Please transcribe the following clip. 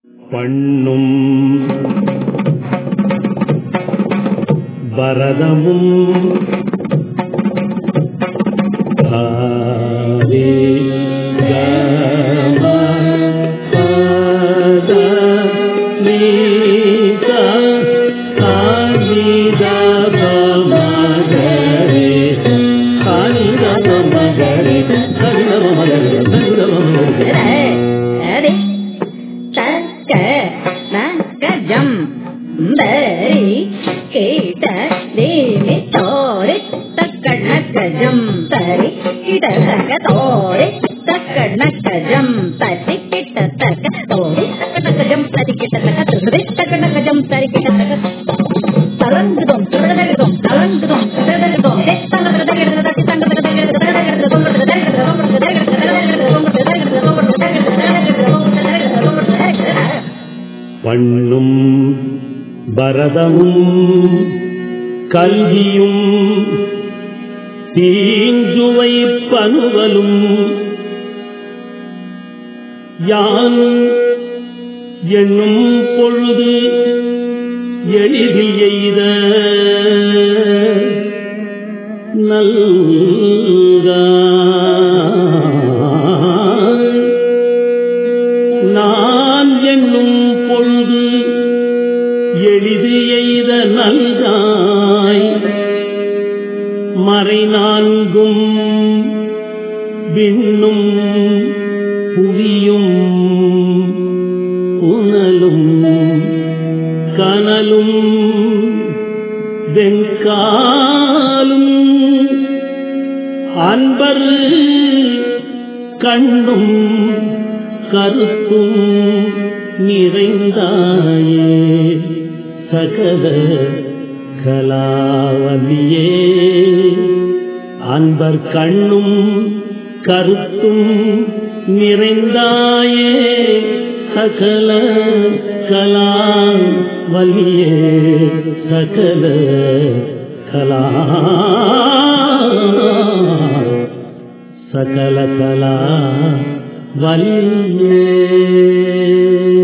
பண்ணும் பரதமும் பாவே கம பத நீத சானித மகரே சானித மகரே சானித மகரே சானித மகரே சரி தக்க நக்கஜம் பரி கீட்ட தேவி தோரி தக்க நக்கஜம் தரி கிட்ட தக்க தோரி தக்க நக்கஜம் தரி கிட்ட தக்க தோரி தக்க நக்கஜம் தரி கிட்ட தக்க துரி தக்க நக்கஜம் தரி கிட்ட தக்க தலங்குதோம் துரதகுதோம் தலங்குதோம் துரதகுதோம் பண்ணும் பரதமும் கல்வியும் தீஞ்சுவை பனுவலும் யான் எண்ணும் பொழுது எளிதில் எய்த நல்காய் நான் என்னும் பொழுது எளிது எய்த நல்காய் மறை நான்கும் விண்ணும் புவியும் புனலும் கனலும் வெங்காலும் அன்பர் கண்ணும் கருத்தும் நிறைந்தாயே சகல கலாவலியே அன்பர் கண்ணும் கருத்தும் நிறைந்தாயே சகல கலாவலியே சகல கலா சகல கலா வலியே